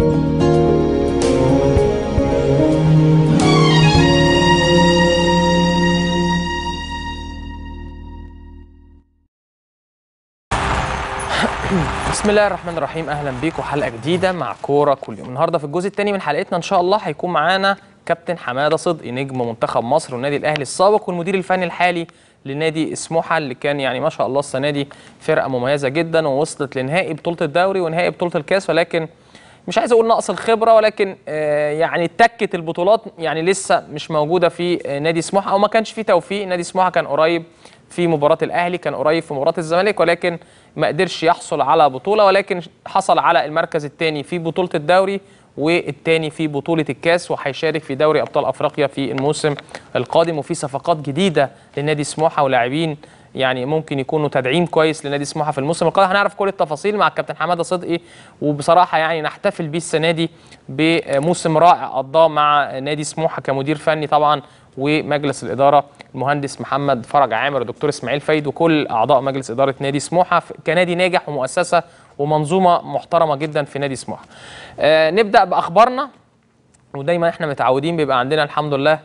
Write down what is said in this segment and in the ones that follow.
بسم الله الرحمن الرحيم اهلا بيكم حلقه جديده مع كوره كل يوم النهارده في الجزء الثاني من حلقتنا ان شاء الله هيكون معانا كابتن حماده صدقي نجم منتخب مصر والنادي الاهلي السابق والمدير الفني الحالي لنادي سموحه اللي كان يعني ما شاء الله السنه دي فرقه مميزه جدا ووصلت لنهائي بطوله الدوري ونهائي بطوله الكاس ولكن مش عايز اقول نقص الخبره ولكن آه، يعني تكه البطولات يعني لسه مش موجوده في آه، نادي سموحه او ما كانش في توفيق نادي سموحه كان قريب في مباراه الاهلي كان قريب في مباراه الزمالك ولكن ما قدرش يحصل على بطوله ولكن حصل على المركز الثاني في بطوله الدوري والثاني في بطوله الكاس وهيشارك في دوري ابطال افريقيا في الموسم القادم وفي صفقات جديده لنادي سموحه ولاعبين يعني ممكن يكونوا تدعيم كويس لنادي سموحه في الموسم القادم هنعرف كل التفاصيل مع الكابتن حماده صدقي وبصراحه يعني نحتفل بيه السنه دي بموسم رائع قضاه مع نادي سموحه كمدير فني طبعا ومجلس الاداره المهندس محمد فرج عامر والدكتور اسماعيل فايد وكل اعضاء مجلس اداره نادي سموحه ف- كنادي ناجح ومؤسسه ومنظومه محترمه جدا في نادي سموحه. آه نبدا باخبارنا ودايما احنا متعودين بيبقى عندنا الحمد لله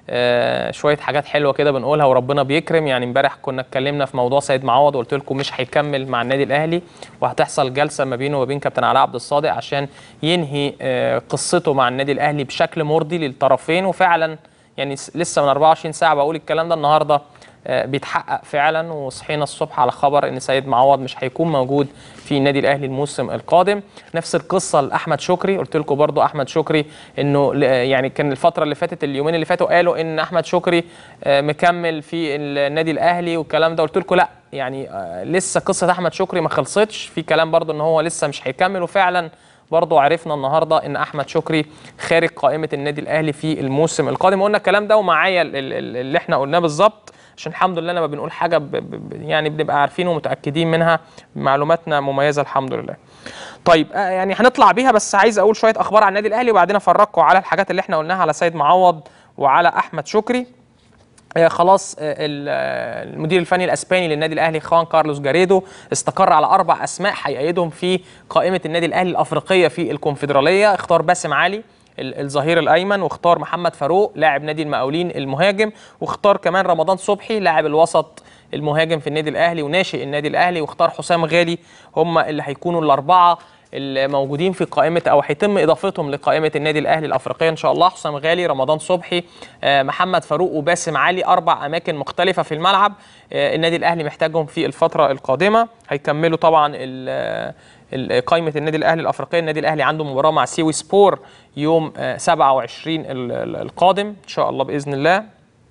آه شويه حاجات حلوه كده بنقولها وربنا بيكرم يعني امبارح كنا اتكلمنا في موضوع سيد معوض وقلت لكم مش هيكمل مع النادي الاهلي وهتحصل جلسه ما بينه وبين كابتن علاء عبد الصادق عشان ينهي آه قصته مع النادي الاهلي بشكل مرضي للطرفين وفعلا يعني س- لسه من 24 ساعه بقول الكلام ده النهارده آه، بيتحقق فعلا وصحينا الصبح على خبر ان سيد معوض مش هيكون موجود في النادي الاهلي الموسم القادم نفس القصه لاحمد شكري قلت لكم برضو احمد شكري انه ل- يعني كان الفتره اللي فاتت اليومين اللي فاتوا قالوا ان احمد شكري آه، مكمل في النادي الاهلي والكلام ده قلت لكم لا يعني آه، لسه قصه احمد شكري ما خلصتش في كلام برضو ان هو لسه مش هيكمل وفعلا برضو عرفنا النهارده ان احمد شكري خارج قائمه النادي الاهلي في الموسم القادم قلنا الكلام ده ومعايا ال- ال- ال- اللي احنا قلناه بالظبط عشان الحمد لله لما بنقول حاجه ب ب يعني بنبقى عارفين ومتاكدين منها معلوماتنا مميزه الحمد لله. طيب آه، يعني هنطلع بيها بس عايز اقول شويه اخبار عن النادي الاهلي وبعدين افرجكم على الحاجات اللي احنا قلناها على سيد معوض وعلى احمد شكري. آه، خلاص آه، ال- آه، المدير الفني الاسباني للنادي الاهلي خوان كارلوس جاريدو استقر على اربع اسماء هيأيدهم في قائمه النادي الاهلي الافريقيه في الكونفدراليه اختار باسم علي ال- الظهير الايمن واختار محمد فاروق لاعب نادي المقاولين المهاجم واختار كمان رمضان صبحي لاعب الوسط المهاجم في النادي الاهلي وناشئ النادي الاهلي واختار حسام غالي هم اللي هيكونوا الاربعه الموجودين في قائمه او هيتم اضافتهم لقائمه النادي الاهلي الافريقيه ان شاء الله حسام غالي رمضان صبحي آه، محمد فاروق وباسم علي اربع اماكن مختلفه في الملعب آه، النادي الاهلي محتاجهم في الفتره القادمه هيكملوا طبعا ال- ال- قائمه النادي الاهلي الافريقيه النادي الاهلي عنده مباراه مع سيوي سبور يوم آه، 27 ال- ال- القادم ان شاء الله باذن الله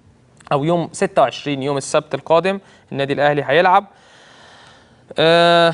او يوم 26 يوم السبت القادم النادي الاهلي هيلعب آه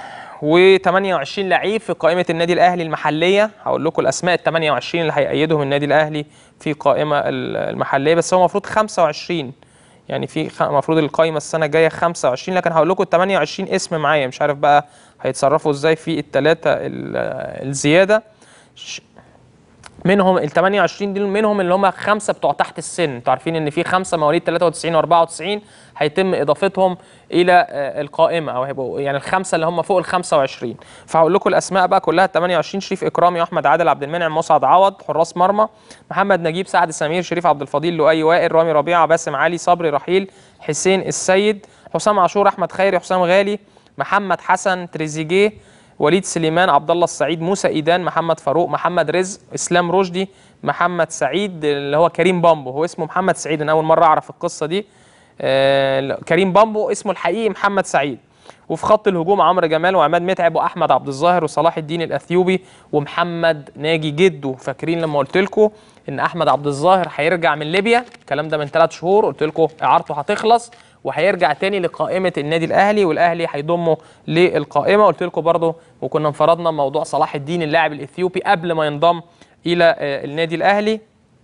و28 لعيب في قائمه النادي الاهلي المحليه هقول لكم الاسماء ال 28 اللي هيأيدهم النادي الاهلي في قائمه ال- المحليه بس هو المفروض 25 يعني في خ- المفروض القائمه السنه الجايه 25 لكن هقول لكم ال 28 اسم معايا مش عارف بقى هيتصرفوا ازاي في الثلاثه الزياده ش- منهم ال 28 دول منهم اللي هم خمسه بتوع تحت السن انتوا عارفين ان في خمسه مواليد 93 و94 هيتم اضافتهم الى آه، القائمه او هيبقوا يعني الخمسه اللي هم فوق ال 25 فهقول لكم الاسماء بقى كلها 28 شريف اكرامي واحمد عادل عبد المنعم مسعد عوض حراس مرمى محمد نجيب سعد سمير شريف عبد الفضيل لؤي وائل رامي ربيعه باسم علي صبري رحيل حسين السيد حسام عاشور احمد خيري حسام غالي محمد حسن تريزيجيه وليد سليمان عبد الله السعيد موسى ايدان محمد فاروق محمد رزق اسلام رشدي محمد سعيد اللي هو كريم بامبو هو اسمه محمد سعيد انا اول مره اعرف القصه دي آه كريم بامبو اسمه الحقيقي محمد سعيد وفي خط الهجوم عمرو جمال وعماد متعب واحمد عبد الظاهر وصلاح الدين الاثيوبي ومحمد ناجي جدو فاكرين لما قلت لكم ان احمد عبد الظاهر هيرجع من ليبيا الكلام ده من ثلاث شهور قلت لكم اعارته هتخلص وهيرجع تاني لقائمه النادي الاهلي والاهلي هيضمه للقائمه قلت لكم برضه وكنا انفردنا موضوع صلاح الدين اللاعب الاثيوبي قبل ما ينضم الى آه، النادي الاهلي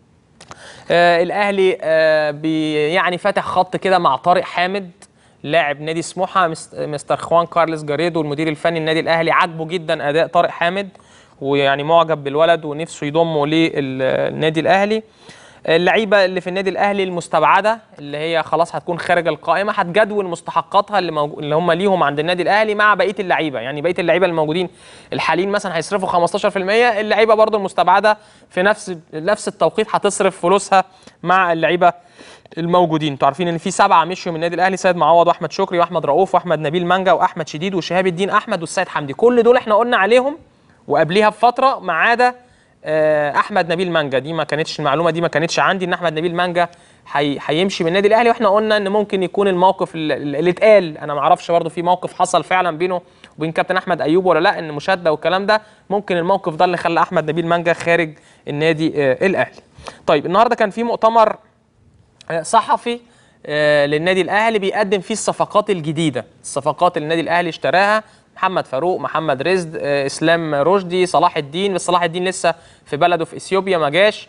آه الاهلي آه بي يعني فاتح خط كده مع طارق حامد لاعب نادي سموحه مس- مستر خوان كارلس جاريدو المدير الفني النادي الاهلي عاجبه جدا اداء طارق حامد ويعني معجب بالولد ونفسه يضمه للنادي الاهلي اللعيبه اللي في النادي الاهلي المستبعده اللي هي خلاص هتكون خارج القائمه هتجدول مستحقاتها اللي, موجو... اللي هم ليهم عند النادي الاهلي مع بقيه اللعيبه يعني بقيه اللعيبه الموجودين الحاليين مثلا هيصرفوا 15% اللعيبه برضو المستبعده في نفس نفس التوقيت هتصرف فلوسها مع اللعيبه الموجودين انتوا عارفين ان في سبعه مشوا من النادي الاهلي سيد معوض واحمد شكري واحمد رؤوف واحمد نبيل مانجا واحمد شديد وشهاب الدين احمد والسيد حمدي كل دول احنا قلنا عليهم وقبليها بفتره ما عدا آه، احمد نبيل مانجا دي ما كانتش المعلومه دي ما كانتش عندي ان احمد نبيل مانجا هي- هيمشي من النادي الاهلي واحنا قلنا ان ممكن يكون الموقف اللي اللي اتقال انا ما اعرفش برضه في موقف حصل فعلا بينه وبين كابتن احمد ايوب ولا لا ان مشاده والكلام ده ممكن الموقف ده اللي خلى احمد نبيل مانجا خارج النادي آه، الاهلي طيب النهارده كان في مؤتمر آه، صحفي آه، للنادي الاهلي بيقدم فيه الصفقات الجديده الصفقات اللي النادي الاهلي اشتراها محمد فاروق محمد رزق آه، اسلام رشدي صلاح الدين بس صلاح الدين لسه في بلده في اثيوبيا ما جاش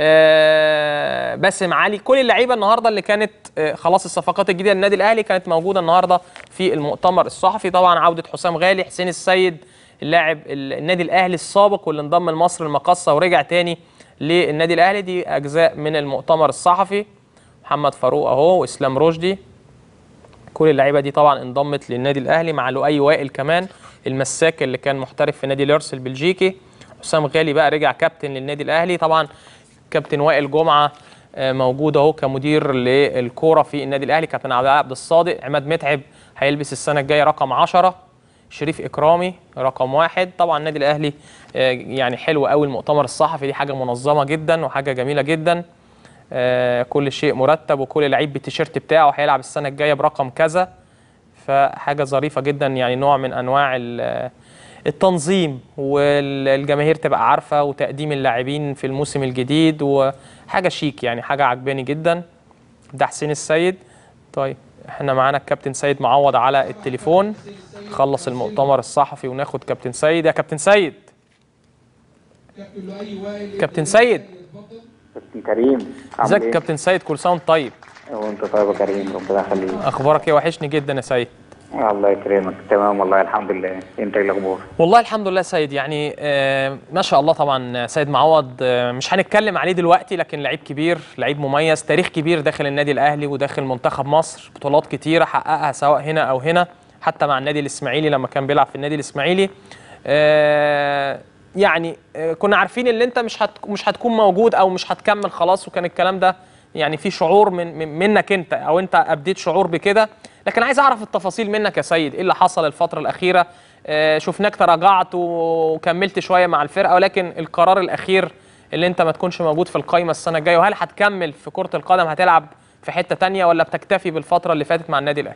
آه، باسم علي كل اللعيبه النهارده اللي كانت آه، خلاص الصفقات الجديده للنادي الاهلي كانت موجوده النهارده في المؤتمر الصحفي طبعا عوده حسام غالي حسين السيد اللاعب ال- النادي الاهلي السابق واللي انضم لمصر المقاصه ورجع تاني للنادي الاهلي دي اجزاء من المؤتمر الصحفي محمد فاروق اهو واسلام رشدي كل اللعيبه دي طبعا انضمت للنادي الاهلي مع لؤي وائل كمان المساك اللي كان محترف في نادي ليرس البلجيكي حسام غالي بقى رجع كابتن للنادي الاهلي طبعا كابتن وائل جمعه آه، موجود اهو كمدير للكوره في النادي الاهلي كابتن عبد العال عبد الصادق عماد متعب هيلبس السنه الجايه رقم 10 شريف اكرامي رقم واحد طبعا النادي الاهلي آه، يعني حلو قوي المؤتمر الصحفي دي حاجه منظمه جدا وحاجه جميله جدا آه، كل شيء مرتب وكل لعيب بالتيشيرت بتاعه هيلعب السنه الجايه برقم كذا فحاجه ظريفه جدا يعني نوع من انواع ال- التنظيم والجماهير تبقى عارفه وتقديم اللاعبين في الموسم الجديد وحاجه شيك يعني حاجه عجباني جدا ده حسين السيد طيب احنا معانا الكابتن سيد معوض على التليفون خلص المؤتمر الصحفي وناخد كابتن سيد يا كابتن سيد كابتن سيد كابتن كريم عامل ازيك يا ايه؟ كابتن سيد كل سنه وانت طيب وانت طيب يا كريم ربنا يخليك اخبارك ايه وحشني جدا يا سيد الله يكرمك تمام والله الحمد لله انت ايه الاخبار؟ والله الحمد لله سيد يعني آه ما شاء الله طبعا سيد معوض آه مش هنتكلم عليه دلوقتي لكن لعيب كبير لعيب مميز تاريخ كبير داخل النادي الاهلي وداخل منتخب مصر بطولات كتيره حققها سواء هنا او هنا حتى مع النادي الاسماعيلي لما كان بيلعب في النادي الاسماعيلي آه يعني آه كنا عارفين ان انت مش هت مش هتكون موجود او مش هتكمل خلاص وكان الكلام ده يعني في شعور من من- منك انت او انت ابديت شعور بكده لكن عايز اعرف التفاصيل منك يا سيد ايه اللي حصل الفتره الاخيره آه، شفناك تراجعت وكملت شويه مع الفرقه ولكن القرار الاخير اللي انت ما تكونش موجود في القايمه السنه الجايه وهل هتكمل في كره القدم هتلعب في حته تانية ولا بتكتفي بالفتره اللي فاتت مع النادي الاهلي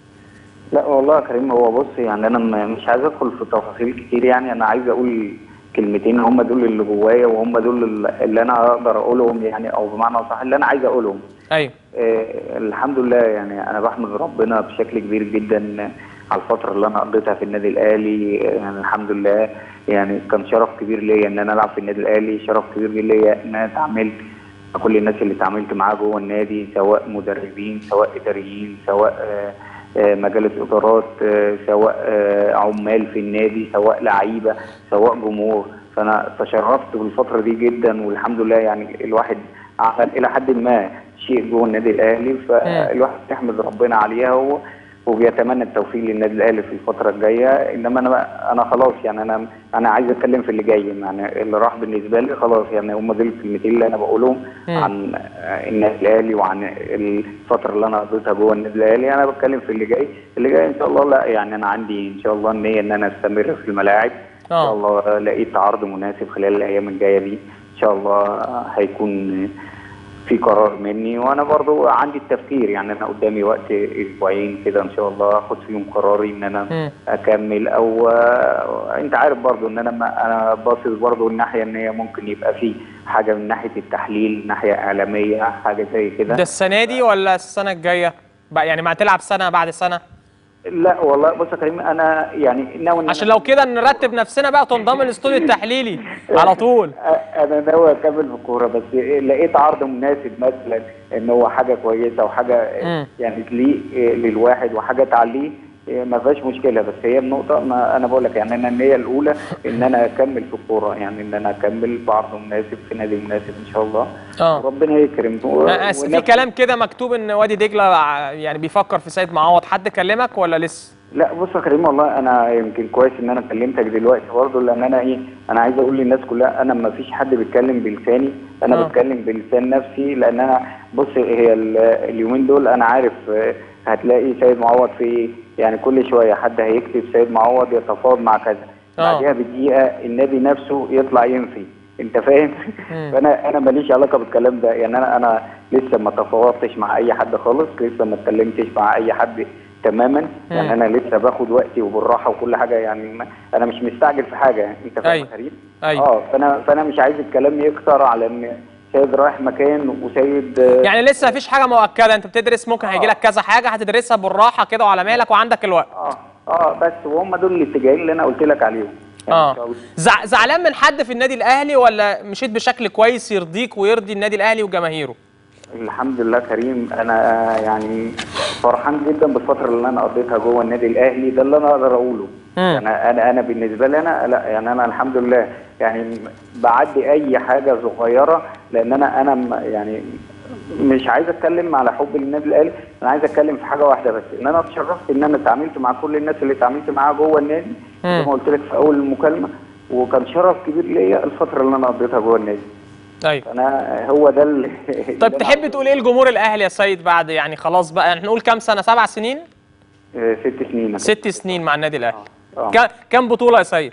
لا والله يا كريم هو بص يعني انا م- مش عايز ادخل في تفاصيل كتير يعني انا عايز اقول كلمتين هم دول اللي جوايا وهم دول اللي- اللي انا اقدر اقولهم يعني او بمعنى صح اللي انا عايز اقولهم ايوه آه الحمد لله يعني انا بحمد ربنا بشكل كبير جدا على الفتره اللي انا قضيتها في النادي الاهلي آه، يعني الحمد لله يعني كان شرف كبير ليا ان انا العب في النادي الاهلي شرف كبير ليا ان انا اتعاملت مع كل الناس اللي اتعاملت معاها جوه النادي سواء مدربين سواء اداريين سواء آه، آه، مجالس ادارات آه، سواء آه، عمال في النادي سواء لعيبه سواء جمهور فانا تشرفت بالفتره دي جدا والحمد لله يعني الواحد عمل الى حد ما شيء جوه النادي الاهلي فالواحد يحمد ربنا عليها و- وبيتمنى التوفيق للنادي الاهلي في الفتره الجايه انما انا انا خلاص يعني انا انا عايز اتكلم في اللي جاي يعني اللي راح بالنسبه لي خلاص يعني هم دول الكلمتين اللي انا بقولهم مم. عن آه، النادي الاهلي وعن الفتره اللي انا قضيتها جوه النادي الاهلي انا بتكلم في اللي جاي اللي جاي ان شاء الله لا يعني انا عندي ان شاء الله النيه ان انا استمر في الملاعب ان آه. شاء الله لقيت عرض مناسب خلال الايام الجايه دي ان شاء الله هيكون في قرار مني وانا برضو عندي التفكير يعني انا قدامي وقت اسبوعين كده ان شاء الله اخد فيهم قراري ان انا مم. اكمل او آه، انت عارف برضو ان انا ما انا باصص برضو الناحيه ان هي ممكن يبقى في حاجه من ناحيه التحليل ناحيه اعلاميه حاجه زي كده ده السنه دي ولا السنه الجايه بقى يعني ما هتلعب سنه بعد سنه لا والله بص يا كريم انا يعني ناوي إن عشان أنا- لو كده نرتب نفسنا بقى وتنضم الاستوديو التحليلي على طول انا ناوي اكمل في الكوره بس لقيت عرض مناسب مثلا ان هو حاجه كويسه وحاجه مم. يعني تليق للواحد وحاجه تعليه إيه، ما فيهاش مشكله بس هي النقطه ما انا بقول لك يعني انا النيه الاولى ان انا اكمل في الكوره يعني ان انا اكمل بعرض مناسب في نادي مناسب ان شاء الله اه ربنا يكرم و- أنا آسف، في ونفس- كلام كده مكتوب ان وادي دجله ع- يعني بيفكر في سيد معوض حد كلمك ولا لسه؟ لا بص يا كريم والله انا يمكن كويس ان انا كلمتك دلوقتي برضه لان انا ايه انا عايز اقول للناس كلها انا ما فيش حد بيتكلم بلساني انا آه. بتكلم بلسان نفسي لان انا بص هي ال- اليومين دول انا عارف آه، هتلاقي سيد معوض في ايه يعني كل شويه حد هيكتب سيد معوض يتفاوض مع كذا آه. بعديها بدقيقه النادي نفسه يطلع ينفي انت فاهم مم. فانا انا ماليش علاقه بالكلام ده يعني انا انا لسه ما تفاوضتش مع اي حد خالص لسه ما اتكلمتش مع اي حد تماما يعني مم. انا لسه باخد وقتي وبالراحه وكل حاجه يعني ما انا مش مستعجل في حاجه يعني انت فاهم أيوة. يا كريم أيوة. اه فانا فانا مش عايز الكلام يكتر على ان سيد رايح مكان وسيد آه، يعني لسه مفيش حاجه مؤكده انت بتدرس ممكن هيجي لك كذا حاجه هتدرسها بالراحه كده وعلى مهلك وعندك الوقت اه اه بس وهم دول الاتجاهين اللي انا قلت لك عليهم يعني إن شاء اه الله. زع... زعلان من حد في النادي الاهلي ولا مشيت بشكل كويس يرضيك ويرضي النادي الاهلي وجماهيره الحمد لله كريم انا يعني فرحان جدا بالفتره اللي انا قضيتها جوه النادي الاهلي ده اللي انا اقدر اقوله مم. انا انا انا بالنسبه لي انا لا يعني انا الحمد لله يعني بعدي اي حاجه صغيره لان انا انا م- يعني مش عايز اتكلم على حب للنادي الاهلي انا عايز اتكلم في حاجه واحده بس ان انا اتشرفت ان انا اتعاملت مع كل الناس اللي اتعاملت معاها جوه النادي زي ما قلت لك في اول المكالمه وكان شرف كبير ليا الفتره اللي انا قضيتها جوه النادي ايوه انا هو ده اللي طيب تحب تقول ايه لجمهور الاهلي يا سيد بعد يعني خلاص بقى يعني نقول كام سنه سبع سنين آه، ست سنين ست سنين مع النادي الاهلي آه. كا- كام بطوله يا سيد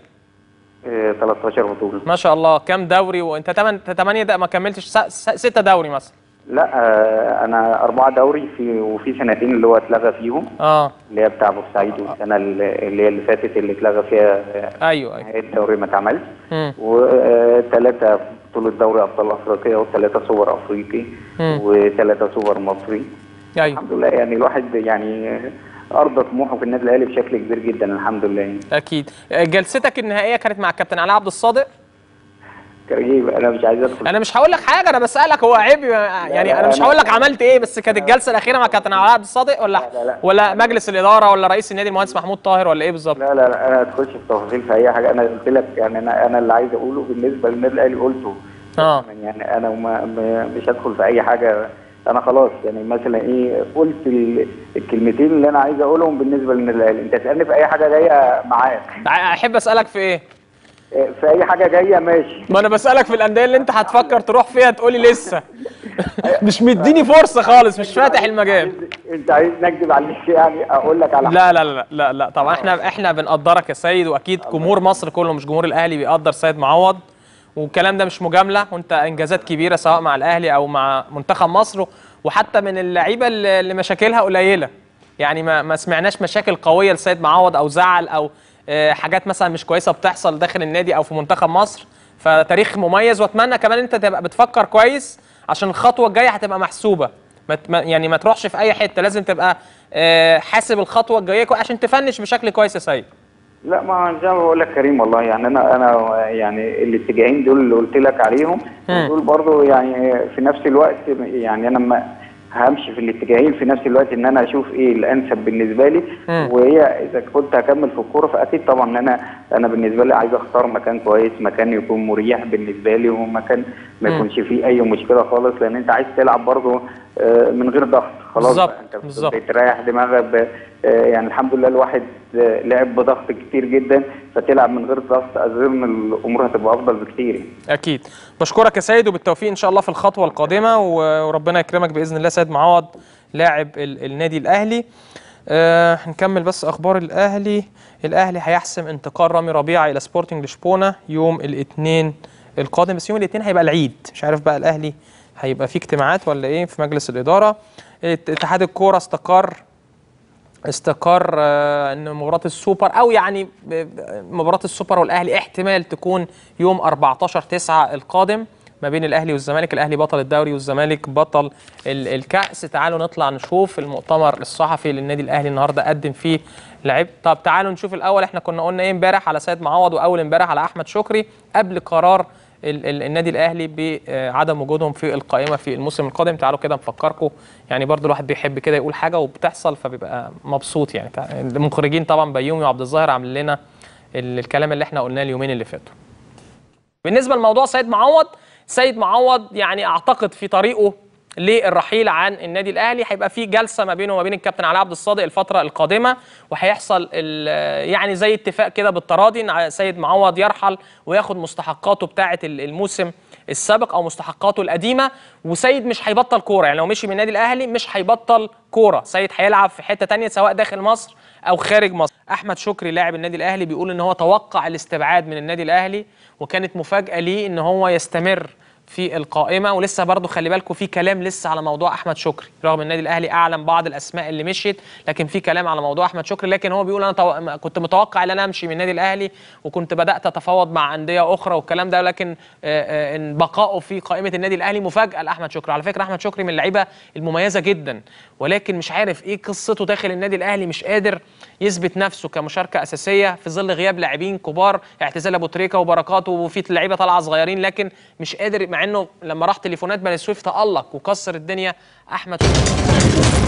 آه، 13 بطولة ما شاء الله كام دوري وانت 8 8 ده ما كملتش س- س- ستة دوري مثلا لا آه، أنا أربعة دوري في وفي سنتين اللي هو اتلغى فيهم اه اللي هي بتاع بورسعيد والسنة اللي اللي هي اللي فاتت اللي اتلغى فيها آه، ايوه ايوه نهائي الدوري ما اتعملش مم. وثلاثة بطولة دوري أبطال أفريقيا وثلاثة سوبر أفريقي مم. وثلاثة سوبر مصري ايوه الحمد لله يعني الواحد يعني أرضى طموحه في النادي الأهلي بشكل كبير جدا الحمد لله يعني اكيد جلستك النهائيه كانت مع الكابتن علاء عبد الصادق كريم أنا مش عايز أدخل انا مش هقول لك حاجه انا بسالك هو عيب يعني لا، انا مش أنا- هقول لك عملت ايه بس كانت الجلسه الاخيره مع كابتن علاء عبد الصادق ولا لا، لا. ولا مجلس الاداره ولا رئيس النادي المهندس محمود طاهر ولا ايه بالظبط لا لا لا انا ادخلش في تفاصيل في اي حاجه انا قلت لك يعني انا انا اللي عايز اقوله بالنسبه للنادي الاهلي قلته اه يعني انا وما ما- مش هدخل في اي حاجه انا خلاص يعني مثلا ايه قلت ال- الكلمتين اللي انا عايز اقولهم بالنسبه للنادي الاهلي انت تسالني في اي حاجه جايه معاك احب اسالك في ايه إيه، في اي حاجه جايه ماشي ما انا بسالك في الانديه اللي انت هتفكر تروح فيها تقولي لسه مش مديني فرصه خالص مش فاتح المجال عايز- انت عايز نكذب عليك يعني اقول لك على لا لا لا لا لا طبعا احنا احنا بنقدرك يا سيد واكيد جمهور مصر كله مش جمهور الاهلي بيقدر سيد معوض والكلام ده مش مجامله وانت انجازات كبيره سواء مع الاهلي او مع منتخب مصر وحتى من اللعيبه اللي اللي مشاكلها قليله يعني ما ما سمعناش مشاكل قويه لسيد معوض او زعل او آه، حاجات مثلا مش كويسه بتحصل داخل النادي او في منتخب مصر فتاريخ مميز واتمنى كمان انت تبقى بتفكر كويس عشان الخطوه الجايه هتبقى محسوبه ما ت- ما- يعني ما تروحش في اي حته لازم تبقى آه، حاسب الخطوه الجايه كويس عشان تفنش بشكل كويس يا سيد لا ما زي ما بقول لك كريم والله يعني انا انا يعني الاتجاهين دول اللي قلت لك عليهم مم. دول برضو يعني في نفس الوقت يعني انا ما همشي في الاتجاهين في نفس الوقت ان انا اشوف ايه الانسب بالنسبه لي مم. وهي اذا كنت هكمل في الكوره فاكيد طبعا انا انا بالنسبه لي عايز اختار مكان كويس مكان يكون مريح بالنسبه لي ومكان ما مم. يكونش فيه اي مشكله خالص لان انت عايز تلعب برضو آه، من غير ضغط خلاص بالظبط، بقى انت بالظبط. بتريح دماغك ب- آه، يعني الحمد لله الواحد آه، لعب بضغط كتير جدا فتلعب من غير ضغط اظن الامور هتبقى افضل بكتير يعني. اكيد بشكرك يا سيد وبالتوفيق ان شاء الله في الخطوه القادمه و- وربنا يكرمك باذن الله سيد معوض لاعب ال- النادي الاهلي آه نكمل بس اخبار الاهلي الاهلي هيحسم انتقال رامي ربيعه الى سبورتنج لشبونه يوم الاثنين القادم بس يوم الاثنين هيبقى العيد مش عارف بقى الاهلي هيبقى فيه اجتماعات ولا ايه في مجلس الاداره ات- اتحاد الكوره استقر استقر آه، ان مباراه السوبر او يعني ب- ب- مباراه السوبر والاهلي احتمال تكون يوم 14 9 القادم ما بين الاهلي والزمالك الاهلي بطل الدوري والزمالك بطل ال- الكاس تعالوا نطلع نشوف المؤتمر الصحفي للنادي الاهلي النهارده قدم فيه لعيب طب تعالوا نشوف الاول احنا كنا قلنا ايه امبارح على سيد معوض واول امبارح على احمد شكري قبل قرار ال ال النادي الاهلي بعدم وجودهم في القائمه في الموسم القادم تعالوا كده نفكركم يعني برضو الواحد بيحب كده يقول حاجه وبتحصل فبيبقى مبسوط يعني تع- المخرجين طبعا بيومي وعبد الظاهر عاملين لنا ال- الكلام اللي احنا قلناه اليومين اللي فاتوا بالنسبه لموضوع سيد معوض سيد معوض يعني اعتقد في طريقه للرحيل عن النادي الاهلي هيبقى في جلسه ما بينه وما بين الكابتن علاء عبد الصادق الفتره القادمه وهيحصل ال- يعني زي اتفاق كده بالتراضي ان سيد معوض يرحل وياخد مستحقاته بتاعه ال- الموسم السابق او مستحقاته القديمه وسيد مش هيبطل كوره يعني لو مشي من النادي الاهلي مش هيبطل كوره سيد هيلعب في حته تانية سواء داخل مصر او خارج مصر احمد شكري لاعب النادي الاهلي بيقول ان هو توقع الاستبعاد من النادي الاهلي وكانت مفاجاه ليه ان هو يستمر في القائمه ولسه برضو خلي بالكم في كلام لسه على موضوع احمد شكري رغم النادي الاهلي اعلن بعض الاسماء اللي مشيت لكن في كلام على موضوع احمد شكري لكن هو بيقول انا تو... كنت متوقع ان انا امشي من النادي الاهلي وكنت بدات اتفاوض مع انديه اخرى والكلام ده لكن آه، آه، ان بقائه في قائمه النادي الاهلي مفاجاه لاحمد شكري على فكره احمد شكري من اللعيبه المميزه جدا ولكن مش عارف ايه قصته داخل النادي الاهلي مش قادر يثبت نفسه كمشاركه اساسيه في ظل غياب لاعبين كبار اعتزال ابو تريكه وبركات وفي لعيبه طالعه صغيرين لكن مش قادر مع انه لما راح تليفونات بني سويف تالق وكسر الدنيا احمد شكري